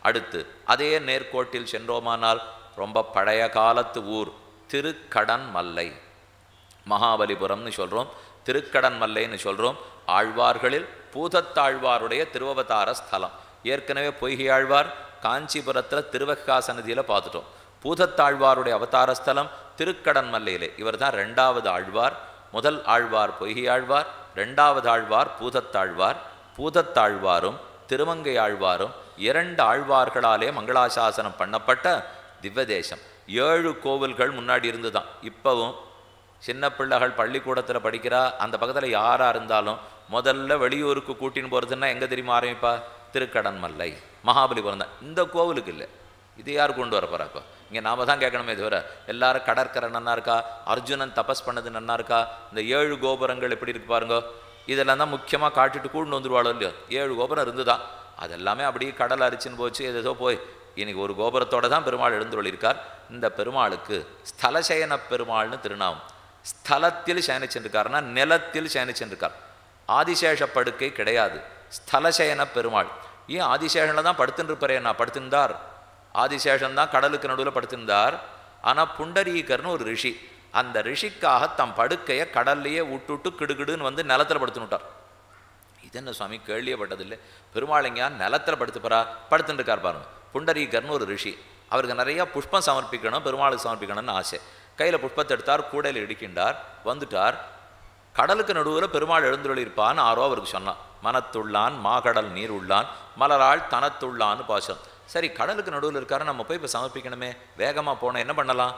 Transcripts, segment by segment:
அடுத்து அதே நேர்கோட்டில் சென்றோமானால் ரொம்ப பழைய காலத்து ஊர் திருக்கடன் மல்லை மகாபலிபுரம்னு சொல்கிறோம் திருக்கடன் மல்லைன்னு சொல்கிறோம் ஆழ்வார்களில் பூதத்தாழ்வாருடைய திருவவதார ஸ்தலம் ஏற்கனவே பொய்கை ஆழ்வார் காஞ்சிபுரத்தில் திருவக்காசனதியில் பார்த்துட்டோம் பூதத்தாழ்வாருடைய அவதார ஸ்தலம் திருக்கடன் மல்லையிலே இவர் தான் ரெண்டாவது ஆழ்வார் முதல் ஆழ்வார் பொய்கை ஆழ்வார் ரெண்டாவது ஆழ்வார் பூதத்தாழ்வார் பூதத்தாழ்வாரும் திருமங்கை ஆழ்வாரும் இரண்டு ஆழ்வார்களாலே மங்களாசாசனம் பண்ணப்பட்ட திவ்யதேசம் ஏழு கோவில்கள் முன்னாடி இருந்துதான் இப்போவும் சின்ன பிள்ளைகள் பள்ளிக்கூடத்தில் படிக்கிறா அந்த பக்கத்தில் யாராக இருந்தாலும் முதல்ல வெளியூருக்கு கூட்டின்னு போகிறதுன்னா எங்கே தெரியுமா ஆரம்பிப்பா திருக்கடன் மல்லை மகாபலிபுரம் தான் இந்த கோவிலுக்கு இல்லை இது யார் கொண்டு வர போகிறா இப்போ இங்கே நாம தான் கேட்கணுமே தவிர எல்லாரும் கடற்கரை நன்னா இருக்கா அர்ஜுனன் தபஸ் பண்ணது நன்னா இருக்கா இந்த ஏழு கோபுரங்கள் எப்படி இருக்கு பாருங்க இதெல்லாம் தான் முக்கியமாக காட்டிட்டு கூண்டு வந்துருவாளோ இல்லையோ ஏழு கோபுரம் இருந்துதான் அதெல்லாமே அப்படியே கடல் அரிச்சுன்னு போச்சு ஏதோ போய் இன்னைக்கு ஒரு கோபுரத்தோட தான் பெருமாள் எழுந்துள்ளிருக்கார் இந்த பெருமாளுக்கு ஸ்தலசயன பெருமாள்னு திருநாமம் ஸ்தலத்தில் சயனிச்சிருக்காருன்னா நிலத்தில் சயனிச்சிருக்கார் ஆதிசேஷ படுக்கை கிடையாது ஸ்தலசயன பெருமாள் ஏன் ஆதிசேஷனில் தான் படுத்துட்டு இருப்பாரே நான் படுத்திருந்தார் ஆதிசேஷன் தான் கடலுக்கு நடுவில் படுத்திருந்தார் ஆனால் புண்டரீகர்னு ஒரு ரிஷி அந்த ரிஷிக்காக தம் படுக்கையை கடல்லையே விட்டுட்டு கிடுகிடுன்னு வந்து நிலத்தில் படுத்துனுட்டார் இது என்ன சுவாமி கேள்வியப்பட்டதில்லை பெருமாள் எங்கேயான் நிலத்தில் படுத்துப்பறா படுத்துட்டு இருக்கார் பாருங்க புண்டரீகர்னு ஒரு ரிஷி அவருக்கு நிறைய புஷ்பம் சமர்ப்பிக்கணும் பெருமாளுக்கு சமர்ப்பிக்கணும்னு ஆசை கையில் புஷ்பத்தை எடுத்தார் கூடையில் இடிக்கின்றார் வந்துட்டார் கடலுக்கு நடுவில் பெருமாள் எழுந்துள்ளிருப்பான்னு ஆரோ அவருக்கு சொன்னான் மனத்துள்ளான் மாகடல் நீர் உள்ளான் மலராள் தனத்துள்ளான்னு பாசம் சரி கடலுக்கு நடுவில் இருக்காரு நம்ம போய் இப்போ சமர்ப்பிக்கணுமே வேகமாக போனோம் என்ன பண்ணலாம்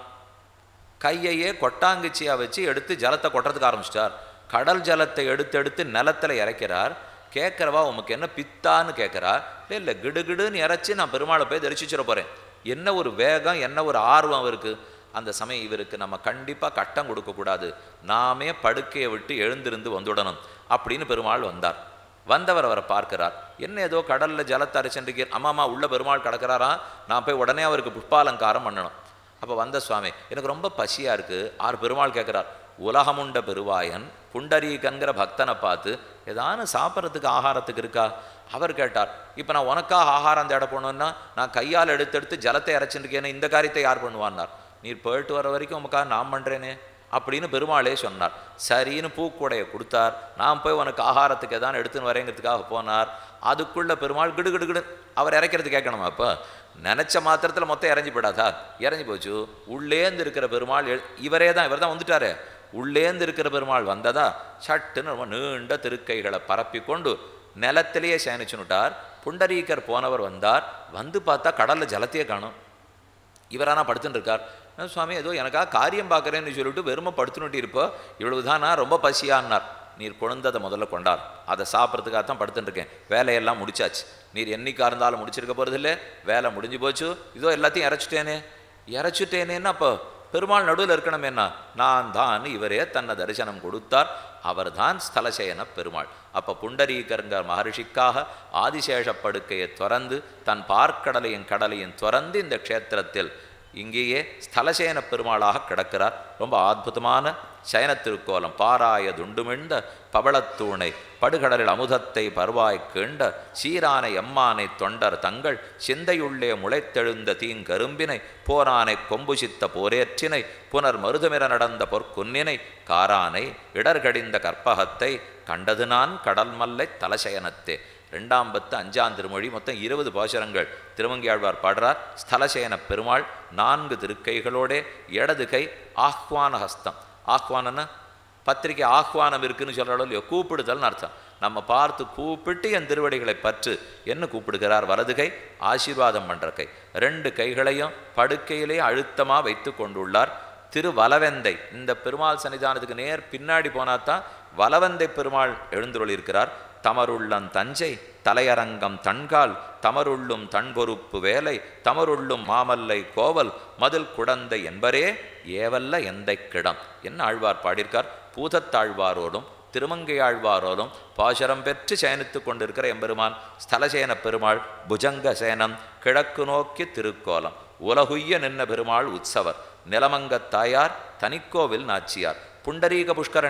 கையையே கொட்டாங்குச்சியாக வச்சு எடுத்து ஜலத்தை கொட்டுறதுக்கு ஆரம்பிச்சிட்டார் கடல் ஜலத்தை எடுத்து எடுத்து நிலத்தில் இறைக்கிறார் கேட்குறவா உமக்கு என்ன பித்தான்னு கேட்குறா இல்லை இல்லை கிடுகிடுன்னு இறைச்சி நான் பெருமாளை போய் தரிசிச்சிட போகிறேன் என்ன ஒரு வேகம் என்ன ஒரு ஆர்வம் அவருக்கு அந்த சமயம் இவருக்கு நம்ம கண்டிப்பாக கட்டம் கொடுக்கக்கூடாது நாமே படுக்கையை விட்டு எழுந்திருந்து வந்துடணும் அப்படின்னு பெருமாள் வந்தார் வந்தவர் அவரை பார்க்கிறார் என்ன ஏதோ கடலில் ஜலத்தை அரைச்சென்றிருக்கீர் அம்மாமா உள்ள பெருமாள் கிடக்கிறாரா நான் போய் உடனே அவருக்கு புஷ்பாலங்காரம் பண்ணணும் அப்போ வந்த சுவாமி எனக்கு ரொம்ப பசியாக இருக்குது ஆறு பெருமாள் கேட்குறார் உலகமுண்ட பெருவாயன் புண்டரீகங்கிற பக்தனை பார்த்து ஏதானு சாப்பிட்றதுக்கு ஆகாரத்துக்கு இருக்கா அவர் கேட்டார் இப்போ நான் உனக்காக ஆகாரம் தேட போனோன்னா நான் கையால் எடுத்து எடுத்து ஜலத்தை இறைச்சிருக்கேன்னு இந்த காரியத்தை யார் பண்ணுவான்னார் நீர் போயிட்டு வர வரைக்கும் உமக்காக நான் பண்ணுறேனே அப்படின்னு பெருமாளே சொன்னார் சரின்னு பூக்கூடையை கொடுத்தார் நான் போய் உனக்கு ஆகாரத்துக்கு எதான் எடுத்துன்னு வரேங்கிறதுக்காக போனார் அதுக்குள்ள பெருமாள் கிடு கிடு கிடு அவர் இறக்கிறது கேட்கணுமா அப்போ நினச்ச மாத்திரத்தில் மொத்தம் இறஞ்சி போயிடாதா இறஞ்சி போச்சு உள்ளேந்து இருக்கிற பெருமாள் எழு- இவரே தான் இவர் தான் வந்துட்டாரே உள்ளேந்து இருக்கிற பெருமாள் வந்ததா சட்டுன்னு ரொம்ப நீண்ட திருக்கைகளை பரப்பி கொண்டு நிலத்திலேயே சேனிச்சுனுட்டார் புண்டரீகர் போனவர் வந்தார் வந்து பார்த்தா கடல்ல ஜலத்தையே காணும் இவரானா படுத்துன்னு இருக்கார் நான் சுவாமி ஏதோ எனக்காக காரியம் பார்க்குறேன்னு சொல்லிட்டு வெறுமை படுத்துனுட்டு இருப்போ இவ்வளவுதானா ரொம்ப பசியான்னார் நீர் குழந்ததை முதல்ல கொண்டார் அதை சாப்பிட்றதுக்காக தான் படுத்துட்டு இருக்கேன் வேலையெல்லாம் முடிச்சாச்சு நீர் என்னைக்கா இருந்தாலும் முடிச்சிருக்க போகிறதில்ல வேலை முடிஞ்சு போச்சு இதோ எல்லாத்தையும் இறைச்சிட்டேனே இறைச்சிட்டேனேன்னு அப்போ பெருமாள் நடுவில் இருக்கணும் என்ன நான் தான் இவரே தன்னை தரிசனம் கொடுத்தார் அவர்தான் ஸ்தலசயன பெருமாள் அப்போ புண்டரீகருங்க மகர்ஷிக்காக ஆதிசேஷ படுக்கையை துறந்து தன் பார்க்கடலையும் கடலையும் துறந்து இந்த க்ஷேத்திரத்தில் இங்கேயே ஸ்தலசேன பெருமாளாக கிடக்கிறார் ரொம்ப அற்புதமான சயன திருக்கோலம் பாராய துண்டுமிழ்ந்த பவளத்தூணை படுகடலில் அமுதத்தை பர்வாய் கீண்ட சீரானை எம்மானை தொண்டர் தங்கள் சிந்தையுள்ளே முளைத்தெழுந்த தீங்கரும்பினை போரானை கொம்பு சித்த போரேற்றினை புனர் மருதமிர நடந்த பொற்குன்னினை காரானை இடர்கடிந்த கற்பகத்தை கண்டது நான் கடல் மல்லை தலசயனத்தே ரெண்டாம் பத்து அஞ்சாம் திருமொழி மொத்தம் இருபது பாசுரங்கள் திருமங்கியாழ்வார் பாடுறார் ஸ்தலசேன பெருமாள் நான்கு திருக்கைகளோடே இடது கை ஆஹ்வான ஹஸ்தம் ஆஹ்வானன்னா பத்திரிக்கை ஆஹ்வானம் இருக்குன்னு சொல்கிறாலும் இல்லையோ கூப்பிடுதல்னு அர்த்தம் நம்ம பார்த்து கூப்பிட்டு என் திருவடிகளை பற்று என்ன கூப்பிடுகிறார் வலது கை ஆசீர்வாதம் பண்ற கை ரெண்டு கைகளையும் படுக்கையிலே அழுத்தமாக வைத்து கொண்டுள்ளார் திரு வலவெந்தை இந்த பெருமாள் சன்னிதானத்துக்கு நேர் பின்னாடி போனாதான் வலவந்தை பெருமாள் எழுந்துள்ளிருக்கிறார் தமருள்ளம் தஞ்சை தலையரங்கம் தன்கால் தமருள்ளும் தன்பொறுப்பு வேலை தமருள்ளும் மாமல்லை கோவல் மதில் குடந்தை என்பரே ஏவல்ல எந்தை கிடம் என்ன ஆழ்வார் பாடியிருக்கார் பூதத்தாழ்வாரோடும் திருமங்கையாழ்வாரோடும் பாசரம் பெற்று சயனித்து கொண்டிருக்கிற எம்பெருமான் ஸ்தலசேன பெருமாள் புஜங்க சேனம் கிழக்கு நோக்கி திருக்கோலம் உலகுய்ய நின்ன பெருமாள் உற்சவர் நிலமங்கத் தாயார் தனிக்கோவில் நாச்சியார் புண்டரீக புஷ்கரணி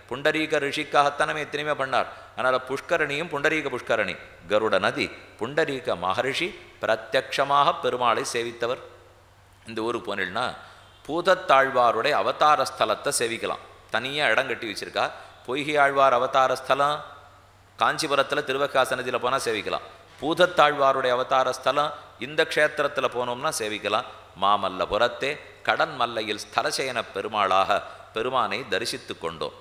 புண்டரீக ரிஷிக்காகத்தானே இத்தனையுமே பண்ணார் அதனால் புஷ்கரணியும் புண்டரீக புஷ்கரணி கருட நதி புண்டரீக மகரிஷி பிரத்யக்ஷமாக பெருமாளை சேவித்தவர் இந்த ஊருக்கு போனீங்கன்னா பூதத்தாழ்வாருடைய அவதார ஸ்தலத்தை சேவிக்கலாம் தனியாக இடம் கட்டி வச்சிருக்கா பொய்கை ஆழ்வார் அவதார ஸ்தலம் காஞ்சிபுரத்தில் திருவக்காசனத்தில் போனால் சேவிக்கலாம் பூதத்தாழ்வாருடைய அவதார ஸ்தலம் இந்த க்ஷேத்திரத்தில் போனோம்னா சேவிக்கலாம் மாமல்லபுரத்தே கடன் மல்லையில் ஸ்தலசயன பெருமாளாக பெருமானை தரிசித்து கொண்டோம்